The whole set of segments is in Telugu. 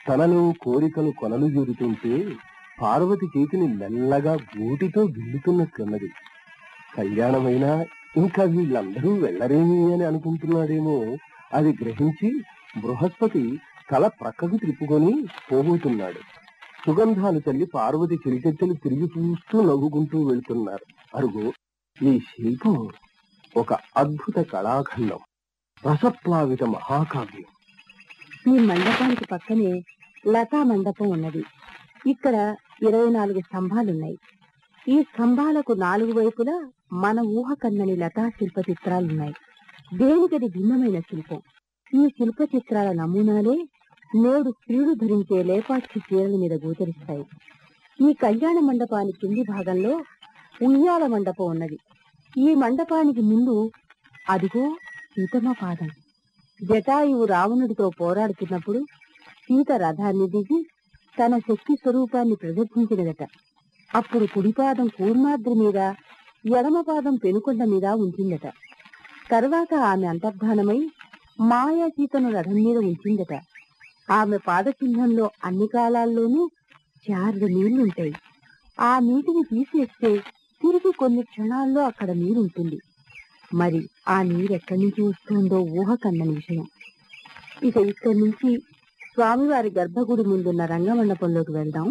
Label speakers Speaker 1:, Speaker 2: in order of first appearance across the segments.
Speaker 1: తనలో కోరికలు కొనలు జరుగుతుంటే పార్వతి చేతిని మెల్లగా గూటితో గిల్లుతున్నట్లున్నది కళ్యాణమైనా ఇంకా వీళ్ళందరూ వెళ్ళరేమి అని అనుకుంటున్నాడేమో అది గ్రహించి బృహస్పతి తల ప్రక్కకు తిప్పుకొని పోబోతున్నాడు సుగంధాలు తల్లి పార్వతి చిలికెత్తలు తిరిగి చూస్తూ నవ్వుకుంటూ వెళ్తున్నారు అరుగు ఈ శిల్పం ఒక అద్భుత కళాఖండం రసప్లావిత మహాకావ్యం
Speaker 2: ఈ మండపానికి పక్కనే లతా మండపం ఉన్నది ఇక్కడ ఇరవై నాలుగు స్తంభాలున్నాయి ఈ స్తంభాలకు నాలుగు వైపులా మన ఊహ కన్నని లతా శిల్ప చిత్రాలున్నాయి దేనికది భిన్నమైన శిల్పం ఈ శిల్ప చిత్రాల నమూనాలే నేడు స్త్రీలు ధరించే లేపాక్షి చీరల మీద గోచరిస్తాయి ఈ కళ్యాణ మండపాని కింది భాగంలో ఉయ్యాల మండపం ఉన్నది ఈ మండపానికి ముందు అదిగో సీతమ్మ పాదం జటాయువు రావణుడితో పోరాడుతున్నప్పుడు సీత రథాన్ని దిగి తన శక్తి స్వరూపాన్ని ప్రదర్శించినదట అప్పుడు కుడిపాదం కూర్మాద్రి మీద ఎడమ పాదం పెనుకొండ మీద ఉంచిందట తర్వాత ఆమె అంతర్ధానమై మాయా సీతను రథం మీద ఉంచిందట ఆమె పాదచిహ్నంలో అన్ని కాలాల్లోనూ చారు నీళ్లుంటాయి ఆ నీటిని తీసేస్తే తిరిగి కొన్ని క్షణాల్లో అక్కడ నీరుంటుంది మరి ఆ నీరు ఎక్కడి నుంచి వస్తుందో ఊహ కన్నని విషయం ఇక ఇక్కడి నుంచి స్వామివారి గర్భగుడి ముందున్న రంగమండపంలోకి వెళ్దాం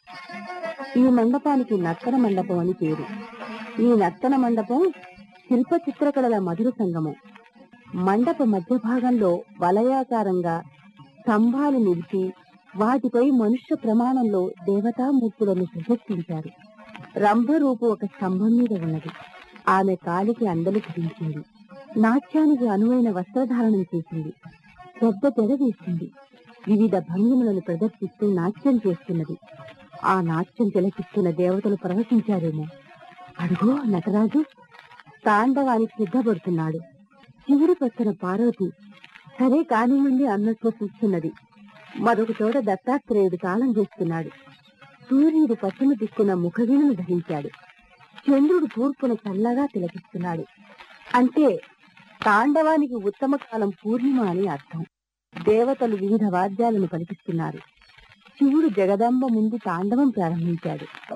Speaker 2: ఈ మండపానికి నత్తన మండపం అని పేరు ఈ నత్తన మండపం శిల్ప చిత్రకళల మధుర సంగమం మండప మధ్య భాగంలో వలయాకారంగా స్తంభాలు నిలిచి వాటిపై మనుష్య ప్రమాణంలో దేవతామూర్తులను ప్రశస్తించారు రంభరూపు ఒక స్తంభం మీద ఉన్నది ఆమె కాలికి అందలు ధరించింది నాట్యానికి అనువైన వస్త్రధారణం చేసింది పెద్ద తెర వేసింది వివిధ భంగిమలను ప్రదర్శిస్తూ నాట్యం చేస్తున్నది ఆ నాట్యం తిలకిస్తున్న దేవతలు ప్రవశించారేమో అడుగో నటరాజు తాండవానికి సిద్ధపడుతున్నాడు చివరి పక్కన పార్వతి సరే కానివ్వండి అన్నట్లు చూస్తున్నది మరొక చోట దత్తాత్రేయుడు తాళం చేస్తున్నాడు సూర్యుడు పశ్చిమ దిక్కున ముఖవీణను ధరించాడు చంద్రుడు తూర్పున చల్లగా తిలకిస్తున్నాడు అంటే తాండవానికి ఉత్తమ కాలం పూర్ణిమ అని అర్థం దేవతలు వివిధ వాద్యాలను పలికిస్తున్నారు శివుడు జగదంబ ముందు తాండవం ప్రారంభించాడు